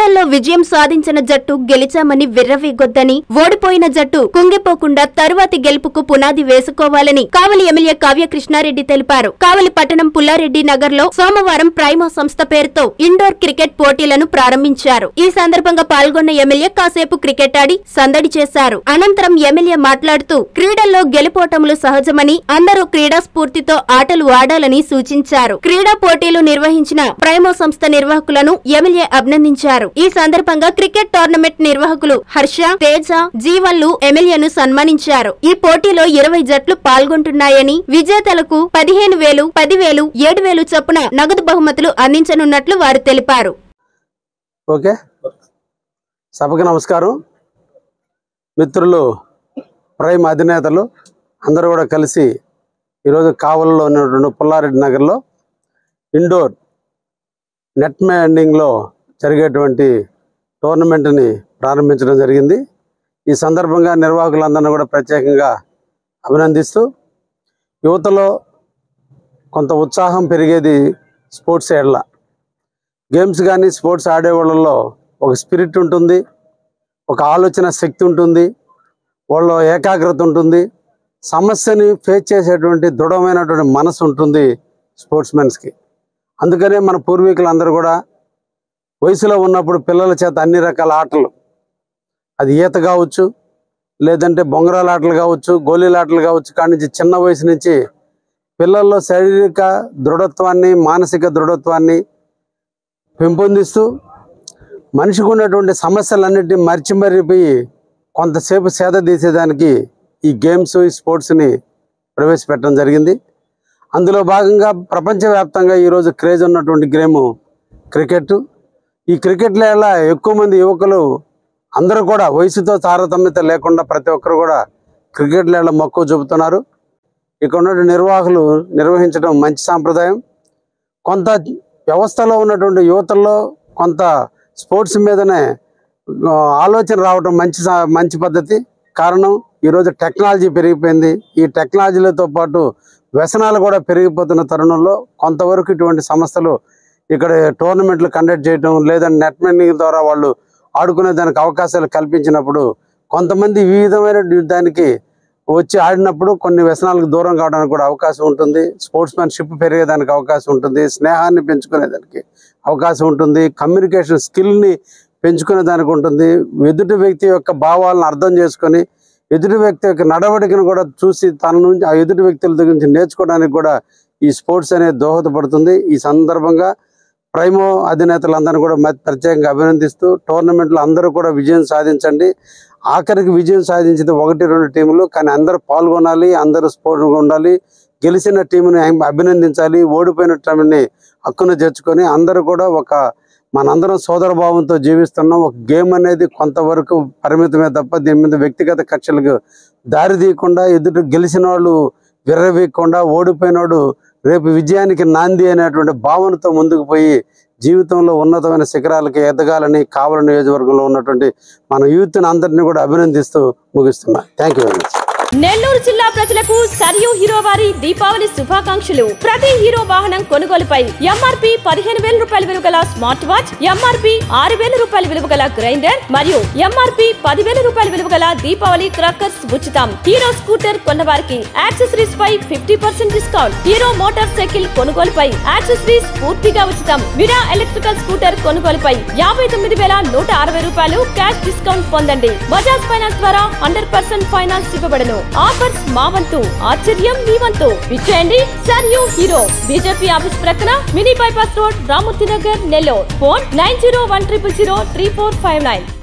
క్రీడల్లో విజయం సాధించిన జట్టు గెలిచామని విర్రవీగొద్దని ఓడిపోయిన జట్టు కుంగిపోకుండా తరువాతి గెలుపుకు పునాది వేసుకోవాలని కావలి ఎమ్మెల్యే కావ్య కృష్ణారెడ్డి తెలిపారు కావలి పట్టణం పుల్లారెడ్డి నగర్ లో సోమవారం ప్రైమా సంస్థ పేరుతో ఇండోర్ క్రికెట్ పోటీలను ప్రారంభించారు ఈ సందర్భంగా పాల్గొన్న ఎమ్మెల్యే కాసేపు క్రికెట్ ఆడి సందడి చేశారు అనంతరం ఎమ్మెల్యే మాట్లాడుతూ క్రీడల్లో గెలుపోటములు సహజమని అందరూ క్రీడా స్ఫూర్తితో ఆటలు ఆడాలని సూచించారు క్రీడా పోటీలు నిర్వహించిన ప్రైమో సంస్థ నిర్వాహకులను ఎమ్మెల్యే అభినందించారు ఈ సందర్భంగా క్రికెట్ టోర్నమెంట్ నిర్వాహకులు హర్ష తేజ జీవన్లు ఎమ్మెల్యేను సన్మానించారు ఈ పోటీలో ఇరవై జట్లు పాల్గొంటున్నాయని విజేతలకు పదిహేను వేలు పదివేలు ఏడు వేలు చొప్పున నగదు బహుమతులు అందించనున్నట్లు వారు తెలిపారు ఓకే సభకు నమస్కారం మిత్రులు ప్రైమ్ అధినేతలు అందరూ కూడా కలిసి ఈరోజు కావలలో ఉన్నటువంటి పుల్లారెడ్డి నగర్లో ఇండోర్ నెట్ మ్యాండింగ్లో జరిగేటువంటి టోర్నమెంట్ని ప్రారంభించడం జరిగింది ఈ సందర్భంగా నిర్వాహకులందరినీ కూడా ప్రత్యేకంగా అభినందిస్తూ యువతలో కొంత ఉత్సాహం పెరిగేది స్పోర్ట్స్ ఏడ్ల గేమ్స్ కానీ స్పోర్ట్స్ ఆడే వాళ్ళలో ఒక స్పిరిట్ ఉంటుంది ఒక ఆలోచన శక్తి ఉంటుంది వాళ్ళ ఏకాగ్రత ఉంటుంది సమస్యని ఫేస్ చేసేటువంటి దృఢమైనటువంటి మనసు ఉంటుంది స్పోర్ట్స్ మెన్స్కి అందుకనే మన పూర్వీకులందరూ కూడా వయసులో ఉన్నప్పుడు పిల్లల చేత అన్ని రకాల ఆటలు అది ఈత కావచ్చు లేదంటే బొంగరాల ఆటలు కావచ్చు గోళీల ఆటలు కావచ్చు కాడి నుంచి చిన్న వయసు నుంచి పిల్లల్లో శారీరక దృఢత్వాన్ని మానసిక దృఢత్వాన్ని పెంపొందిస్తూ మనిషికి ఉన్నటువంటి సమస్యలన్నింటినీ మర్చి మరిపోయి కొంతసేపు సేద తీసేదానికి ఈ గేమ్స్ ఈ స్పోర్ట్స్ని ప్రవేశపెట్టడం జరిగింది అందులో భాగంగా ప్రపంచవ్యాప్తంగా ఈరోజు క్రేజ్ ఉన్నటువంటి గేము క్రికెట్ ఈ క్రికెట్లో ఎలా ఎక్కువ మంది యువకులు అందరూ కూడా వయసుతో తారతమ్యత లేకుండా ప్రతి ఒక్కరు కూడా క్రికెట్లో ఎలా మక్కువ చూపుతున్నారు ఇక్కడ ఉన్నటువంటి నిర్వాహకులు నిర్వహించడం మంచి సాంప్రదాయం కొంత వ్యవస్థలో ఉన్నటువంటి యువతల్లో కొంత స్పోర్ట్స్ మీదనే ఆ, ఆలోచన రావడం మంచి సా- మంచి పద్ధతి కారణం ఈరోజు టెక్నాలజీ పెరిగిపోయింది ఈ టెక్నాలజీలతో పాటు వ్యసనాలు కూడా పెరిగిపోతున్న తరుణంలో కొంతవరకు ఇటువంటి సంస్థలు ఇక్కడ టోర్నమెంట్లు కండక్ట్ చేయడం లేదంటే నెట్ మెండింగ్ ద్వారా వాళ్ళు ఆడుకునే దానికి అవకాశాలు కల్పించినప్పుడు కొంతమంది ఈ విధమైన దానికి వచ్చి ఆడినప్పుడు కొన్ని వ్యసనాలకు దూరం కావడానికి కూడా అవకాశం ఉంటుంది స్పోర్ట్స్ మ్యాన్షిప్ పెరిగేదానికి అవకాశం ఉంటుంది స్నేహాన్ని పెంచుకునేదానికి అవకాశం ఉంటుంది కమ్యూనికేషన్ స్కిల్ని పెంచుకునే దానికి ఉంటుంది ఎదుటి వ్యక్తి యొక్క భావాలను అర్థం చేసుకొని ఎదుటి వ్యక్తి యొక్క నడవడికను కూడా చూసి తన నుంచి ఆ ఎదుటి వ్యక్తుల దగ్గర నుంచి నేర్చుకోవడానికి కూడా ఈ స్పోర్ట్స్ అనేది దోహదపడుతుంది ఈ సందర్భంగా ప్రైమో అధినేతలందరినీ కూడా మ- ప్రత్యేకంగా అభినందిస్తూ టోర్నమెంట్లో అందరూ కూడా విజయం సాధించండి ఆఖరికి విజయం సాధించింది ఒకటి రెండు టీములు కానీ అందరూ పాల్గొనాలి అందరూ స్పోర్ట్ ఉండాలి గెలిచిన టీముని అభి- అభినందించాలి ఓడిపోయిన టీంని హక్కును చేర్చుకొని అందరూ కూడా ఒక మనందరం సోదర భావంతో జీవిస్తున్నాం ఒక గేమ్ అనేది కొంతవరకు పరిమితమే తప్ప దీని మీద వ్యక్తిగత కక్షలకు దారి తీయకుండా ఎదుటి గెలిచిన వాళ్ళు విర్రవీయకుండా ఓడిపోయినోడు రేపు విజయానికి నాంది అనేటువంటి భావనతో ముందుకు పోయి జీవితంలో ఉన్నతమైన శిఖరాలకి ఎదగాలని కావలి నియోజకవర్గంలో ఉన్నటువంటి మన యూత్ని అందరినీ కూడా అభినందిస్తూ ముగిస్తున్నా thank you very much Nellore జిల్లా ప్రజలకు సరియు హీరో వారి దీపావళి శుభాకాంక్షలు ప్రతి హీరో వాహనం కొనుగోలుపై ఎంఆర్పి పదిహేను వేల రూపాయల విలువ గల స్మార్ట్ వాచ్ ఎంఆర్పి ఆరు వేల రూపాయల విలువ గల గ్రైండర్ మరియు ఎంఆర్పి పదివేల రూపాయల విలువ గల దీపావళి క్రాకర్స్ ఉచితం హీరో స్కూటర్ కొన్న వారికి యాక్సెసరీస్ పై fifty percent discount Hero motorcycle కొనుగోలుపై యాక్సెసరీస్ పూర్తిగా ఉచితం విరా ఎలక్ట్రికల్ స్కూటర్ కొనుగోలుపై యాభై తొమ్మిది వేల నూట అరవై రూపాయలు క్యాష్ డిస్కౌంట్ పొందండి బజాజ్ ఫైనాన్స్ ద్వారా హండ్రెడ్ పర్సెంట్ ఫైనాన్స్ ఇవ్వబడను ఆఫర్స్ మా వంతు ఆశ్చర్యం మీ వంతు విచ్చేయండి సరియు హీరో బీజేపీ ఆఫీస్ ప్రక్కన mini bypass road Ramurthy Nagar Nellore phone nine zero one triple zero three four five nine